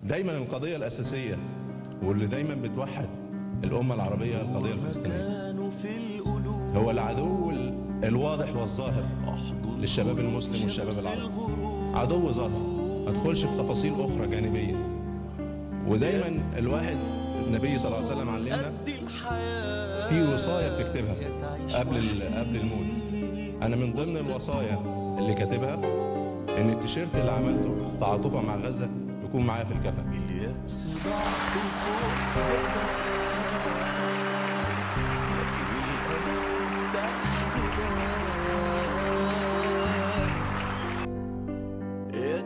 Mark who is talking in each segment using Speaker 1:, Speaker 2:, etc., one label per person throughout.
Speaker 1: دايما القضية الأساسية واللي دايما بتوحد الأمة العربية القضية الفلسطينية
Speaker 2: كانوا في القلوب
Speaker 1: هو العدو ال- الواضح والظاهر للشباب المسلم والشباب العربي عدو ظاهر ما ادخلش في تفاصيل أخرى جانبية ودايما الواحد النبي صلى الله عليه وسلم علمنا
Speaker 2: قد الحياة
Speaker 1: في وصاية بتكتبها قبل ال- قبل الموت أنا من ضمن الوصايا اللي كاتبها إن التيشيرت اللي عملته تعاطفا مع غزة يكون معايا في الكفن
Speaker 2: اليأس ضعف الخوف كمان لكن الأمل يفتح بيبان يا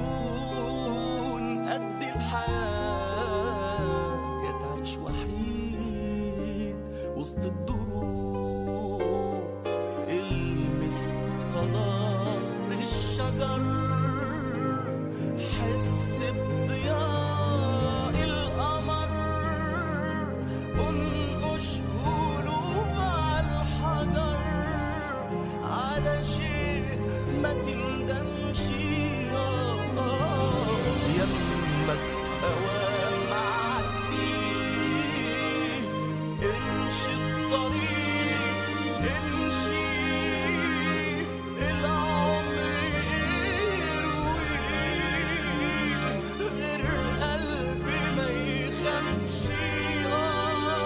Speaker 2: تكون قد الحياة يا تعيش وحيد وسط الدروب المس خضار الشجر حس بضياء القمر انقش قلوب على الحجر على شيء ما تندمش آه، آه، يمك اوام عديه امشي الطريق امشي العمر يرويك غير قلبي ما يخافش آه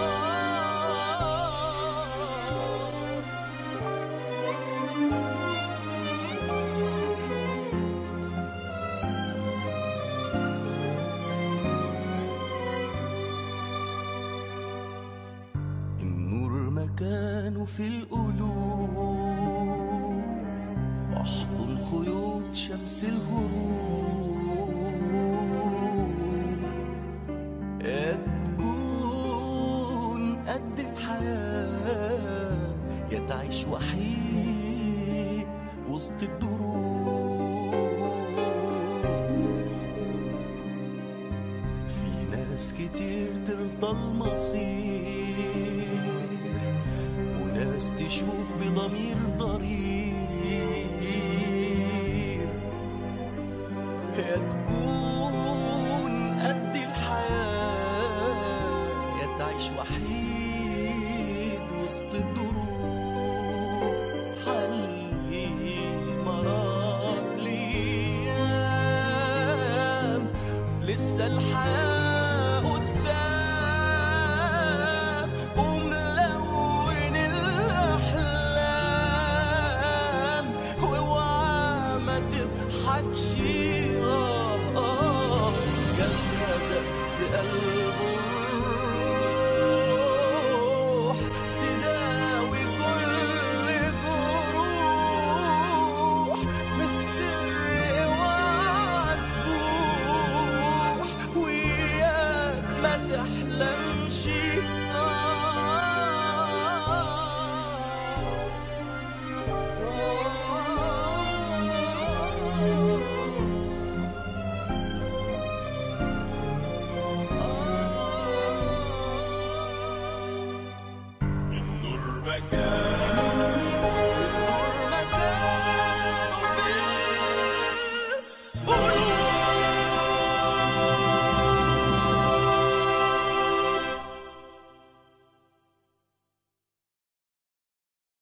Speaker 2: النور مكانه في القلوب واحضن خيوط شمس الغروب يا تكون قد الحياة يا تعيش وحيد وسط الدروب في ناس كتير ترضى المصير وناس تشوف بضمير ضرير يا تكون قد الحياة يا تعيش وحيد وسط الدروب حلي مرار ليام لسه الحياة